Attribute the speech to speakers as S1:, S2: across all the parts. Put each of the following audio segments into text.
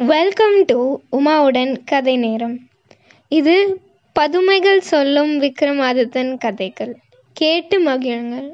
S1: welcome to உமாவுடன் கதை நேரம் இது பதுமைகள் சொல்லும் விக்ரமாதித்தன் கதைகள் கேட்டு மகிழுங்கள்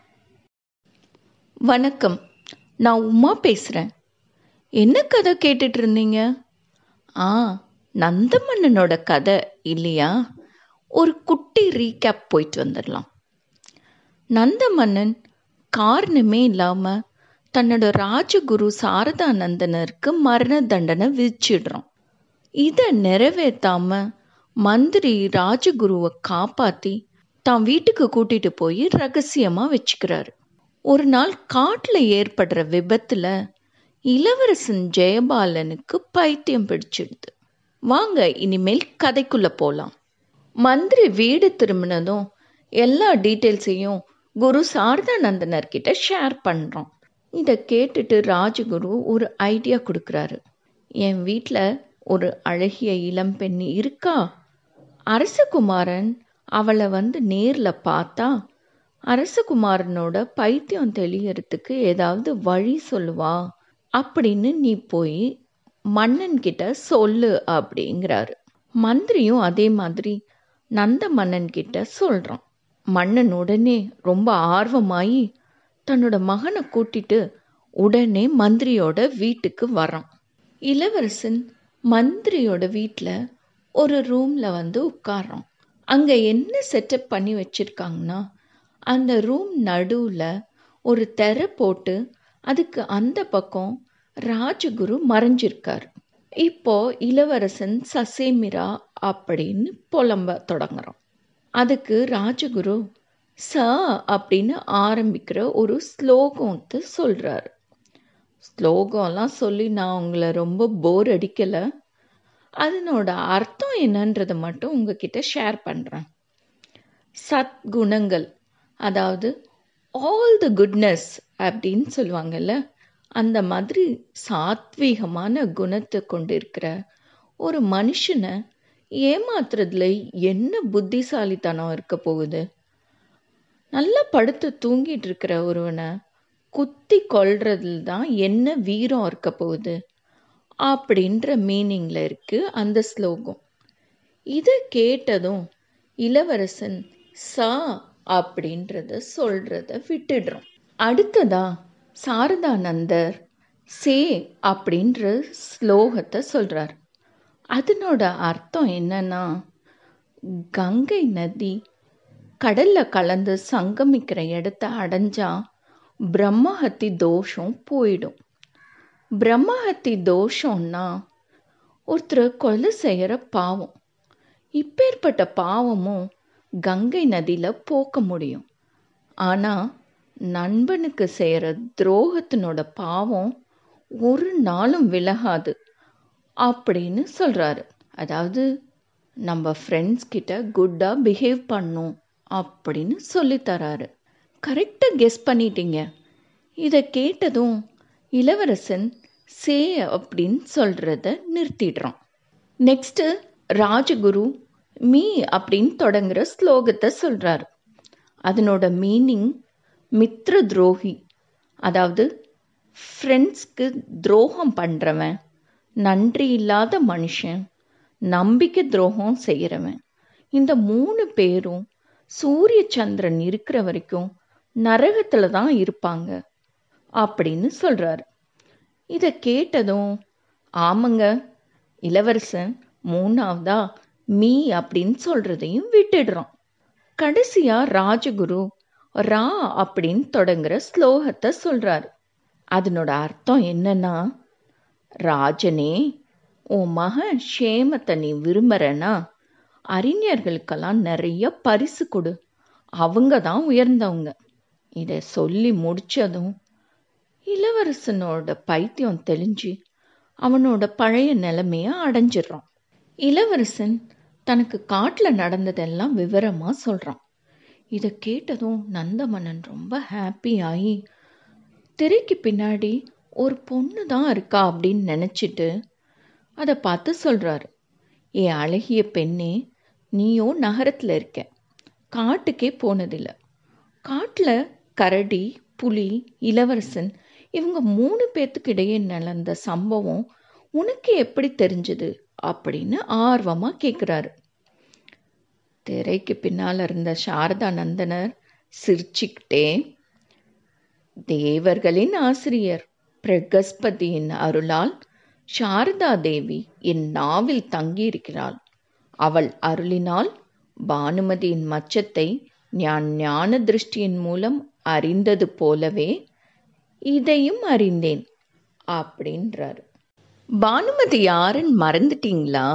S2: வணக்கம் நான் உமா பேசுகிறேன் என்ன கதை கேட்டுட்டு இருந்தீங்க ஆ நந்தமன்னனோட கதை இல்லையா ஒரு குட்டி ரீகேப் போயிட்டு வந்துடலாம் நந்தமன்னன் காரணமே இல்லாமல் தன்னோட ராஜகுரு சாரதானந்தனருக்கு மரண தண்டனை விதிச்சிடுறான் இதை நிறைவேற்றாம மந்திரி ராஜகுருவை காப்பாற்றி தான் வீட்டுக்கு கூட்டிட்டு போய் ரகசியமா வச்சுக்கிறாரு ஒரு நாள் காட்டில் ஏற்படுற விபத்தில் இளவரசன் ஜெயபாலனுக்கு பைத்தியம் பிடிச்சிடுது வாங்க இனிமேல் கதைக்குள்ள போலாம் மந்திரி வீடு திரும்பினதும் எல்லா டீட்டெயில்ஸையும் குரு சாரதானந்தனர் கிட்ட ஷேர் பண்றோம் இதை கேட்டுட்டு ராஜகுரு ஒரு ஐடியா கொடுக்குறாரு என் வீட்டில் ஒரு அழகிய இளம்பெண் இருக்கா அரசகுமாரன் அவளை வந்து நேரில் பார்த்தா அரசகுமாரனோட பைத்தியம் தெளியறதுக்கு ஏதாவது வழி சொல்லுவா அப்படின்னு நீ போய் மன்னன் கிட்ட சொல்லு அப்படிங்கிறாரு மந்திரியும் அதே மாதிரி நந்த மன்னன் கிட்ட சொல்றான் மன்னன் உடனே ரொம்ப ஆர்வமாயி தன்னோட மகனை கூட்டிட்டு உடனே மந்திரியோட வீட்டுக்கு வரான் இளவரசன் மந்திரியோட வீட்டில் ஒரு ரூம்ல வந்து உட்கார்றான் அங்க என்ன செட்டப் பண்ணி வச்சிருக்காங்கன்னா அந்த ரூம் நடுவுல ஒரு தெரை போட்டு அதுக்கு அந்த பக்கம் ராஜகுரு மறைஞ்சிருக்கார் இப்போ இளவரசன் சசேமிரா அப்படின்னு புலம்ப தொடங்குறான் அதுக்கு ராஜகுரு ச அப்படின்னு ஆரம்பிக்கிற ஒரு ஸ்லோகத்தை சொல்றாரு ஸ்லோகம்லாம் சொல்லி நான் உங்களை ரொம்ப போர் அடிக்கலை அதனோட அர்த்தம் என்னன்றதை மட்டும் உங்ககிட்ட ஷேர் பண்ணுறேன் சத்குணங்கள் அதாவது ஆல் த குட்னஸ் அப்படின்னு சொல்லுவாங்கல்ல அந்த மாதிரி சாத்வீகமான குணத்தை கொண்டிருக்கிற ஒரு மனுஷனை ஏமாத்துறதுல என்ன புத்திசாலித்தனம் இருக்க போகுது நல்லா படுத்து தூங்கிட்டு இருக்கிற ஒருவனை குத்தி கொள்றதுல தான் என்ன வீரம் இருக்க போகுது அப்படின்ற மீனிங்ல இருக்கு அந்த ஸ்லோகம் இதை கேட்டதும் இளவரசன் சா அப்படின்றத சொல்றத விட்டுடுறோம் அடுத்ததா சாரதானந்தர் சே அப்படின்ற ஸ்லோகத்தை சொல்றார் அதனோட அர்த்தம் என்னன்னா கங்கை நதி கடல்ல கலந்து சங்கமிக்கிற இடத்த அடைஞ்சா பிரம்மஹத்தி தோஷம் போயிடும் பிரம்மஹத்தி தோஷம்னா ஒருத்தரை கொலை செய்கிற பாவம் இப்பேற்பட்ட பாவமும் கங்கை நதியில் போக்க முடியும் ஆனால் நண்பனுக்கு செய்கிற துரோகத்தினோட பாவம் ஒரு நாளும் விலகாது அப்படின்னு சொல்கிறாரு அதாவது நம்ம ஃப்ரெண்ட்ஸ் கிட்ட குட்டாக பிஹேவ் பண்ணும் அப்படின்னு சொல்லித்தராரு கரெக்டாக கெஸ் பண்ணிட்டீங்க இதை கேட்டதும் இளவரசன் சே அப்படின்னு சொல்கிறத நிறுத்திடுறான் நெக்ஸ்ட்டு ராஜகுரு மீ அப்படின்னு தொடங்குற ஸ்லோகத்தை சொல்கிறாரு அதனோட மீனிங் மித்ர துரோகி அதாவது ஃப்ரெண்ட்ஸ்க்கு துரோகம் பண்ணுறவன் நன்றி இல்லாத மனுஷன் நம்பிக்கை துரோகம் செய்கிறவன் இந்த மூணு பேரும் சூரிய சந்திரன் இருக்கிற வரைக்கும் நரகத்தில் தான் இருப்பாங்க அப்படின்னு சொல்கிறாரு இதை கேட்டதும் ஆமாங்க இளவரசன் மூணாவதா மீ அப்படின்னு சொல்கிறதையும் விட்டுடுறான் கடைசியாக ராஜகுரு ரா அப்படின்னு தொடங்குற ஸ்லோகத்தை சொல்கிறாரு அதனோட அர்த்தம் என்னன்னா ராஜனே உன் மகன் ஷேமத்தை நீ விரும்புறனா அறிஞர்களுக்கெல்லாம் நிறைய பரிசு கொடு அவங்க தான் உயர்ந்தவங்க இதை சொல்லி முடிச்சதும் இளவரசனோட பைத்தியம் தெளிஞ்சு அவனோட பழைய நிலைமைய அடைஞ்சிடுறான் இளவரசன் தனக்கு காட்டில் நடந்ததெல்லாம் விவரமாக சொல்கிறான் இதை கேட்டதும் நந்தமன்னன் ரொம்ப ஹாப்பி ஆகி திரைக்கு பின்னாடி ஒரு பொண்ணு தான் இருக்கா அப்படின்னு நினச்சிட்டு அதை பார்த்து சொல்கிறாரு ஏ அழகிய பெண்ணே நீயும் நகரத்தில் இருக்க காட்டுக்கே போனதில்லை காட்டில் கரடி புலி இளவரசன் இவங்க மூணு பேர்த்துக்கு இடையே நடந்த சம்பவம் உனக்கு எப்படி தெரிஞ்சது அப்படின்னு ஆர்வமா கேட்குறாரு திரைக்கு பின்னால் இருந்த சாரதா நந்தனர் சிரிச்சுக்கிட்டே தேவர்களின் ஆசிரியர் பிரகஸ்பதியின் அருளால் சாரதா தேவி என் நாவில் தங்கியிருக்கிறாள் அவள் அருளினால் பானுமதியின் மச்சத்தை ஞான் ஞான திருஷ்டியின் மூலம் அறிந்தது போலவே இதையும் அறிந்தேன் அப்படின்றாரு பானுமதி யாருன்னு மறந்துட்டீங்களா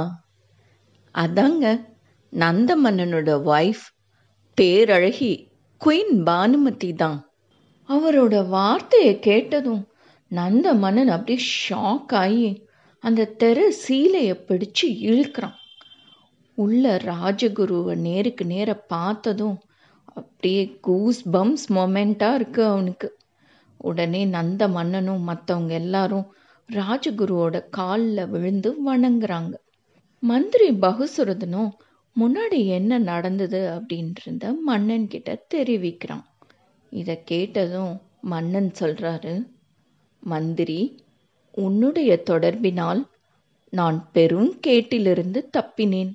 S2: அதாங்க நந்த மன்னனோட ஒய்ஃப் பேரழகி குயின் பானுமதி தான் அவரோட வார்த்தையை கேட்டதும் நந்த மன்னன் அப்படியே ஷாக் ஆகி அந்த தெரு சீலையை பிடிச்சு இழுக்கிறான் உள்ள ராஜகுருவை நேருக்கு நேர பார்த்ததும் அப்படியே கூஸ் பம்ஸ் மொமெண்ட்டாக இருக்கு அவனுக்கு உடனே நந்த மன்னனும் மற்றவங்க எல்லாரும் ராஜகுருவோட காலில் விழுந்து வணங்குறாங்க மந்திரி பகுசுரதனும் முன்னாடி என்ன நடந்தது அப்படின்றத மன்னன் கிட்ட தெரிவிக்கிறான் இதை கேட்டதும் மன்னன் சொல்றாரு மந்திரி உன்னுடைய தொடர்பினால் நான் பெரும் கேட்டிலிருந்து தப்பினேன்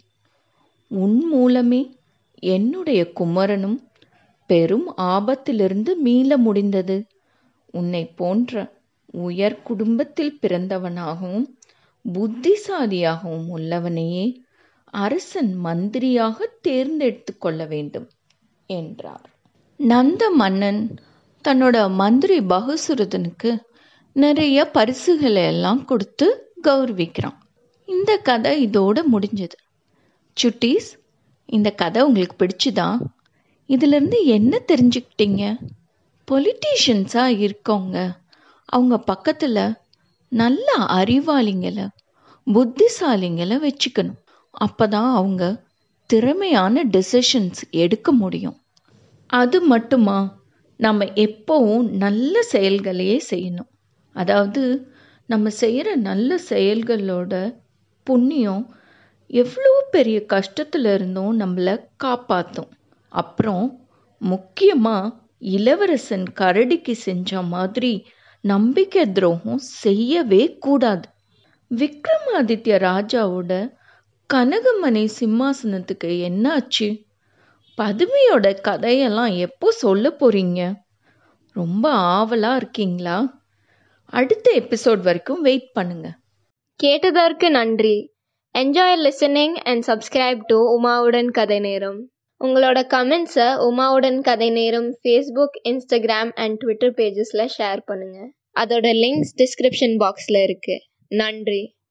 S2: உன் மூலமே என்னுடைய குமரனும் பெரும் ஆபத்திலிருந்து மீள முடிந்தது உன்னை போன்ற உயர் குடும்பத்தில் பிறந்தவனாகவும் புத்திசாலியாகவும் உள்ளவனையே அரசன் மந்திரியாக தேர்ந்தெடுத்து கொள்ள வேண்டும் என்றார் நந்த மன்னன் தன்னோட மந்திரி பகுசுரதனுக்கு நிறைய பரிசுகளை எல்லாம் கொடுத்து கௌரவிக்கிறான் இந்த கதை இதோட முடிஞ்சது சுட்டீஸ் இந்த கதை உங்களுக்கு பிடிச்சுதா இதிலிருந்து என்ன தெரிஞ்சுக்கிட்டீங்க பொலிட்டீஷியன்ஸாக இருக்கவங்க அவங்க பக்கத்தில் நல்ல அறிவாளிங்களை புத்திசாலிங்களை வச்சுக்கணும் அப்போ தான் அவங்க திறமையான டெசிஷன்ஸ் எடுக்க முடியும் அது மட்டுமா நம்ம எப்போவும் நல்ல செயல்களையே செய்யணும் அதாவது நம்ம செய்கிற நல்ல செயல்களோட புண்ணியம் எவ்வளோ பெரிய கஷ்டத்தில் இருந்தும் நம்மளை காப்பாற்றும் அப்புறம் முக்கியமாக இளவரசன் கரடிக்கு செஞ்ச மாதிரி நம்பிக்கை துரோகம் செய்யவே கூடாது விக்ரமாதித்ய ராஜாவோட கனகமணி சிம்மாசனத்துக்கு என்னாச்சு பதுமையோட கதையெல்லாம் எப்போ சொல்ல போறீங்க ரொம்ப ஆவலா இருக்கீங்களா அடுத்த எபிசோட் வரைக்கும் வெயிட் பண்ணுங்க
S1: கேட்டதற்கு நன்றி enjoy listening and subscribe to உமாவுடன் கதை நேரம் உங்களோட கமெண்ட்ஸை உமாவுடன் கதை நேரம் ஃபேஸ்புக் இன்ஸ்டாகிராம் அண்ட் ட்விட்டர் பேஜஸில் ஷேர் பண்ணுங்கள் அதோட லிங்க்ஸ் டிஸ்கிரிப்ஷன் பாக்ஸில் இருக்குது நன்றி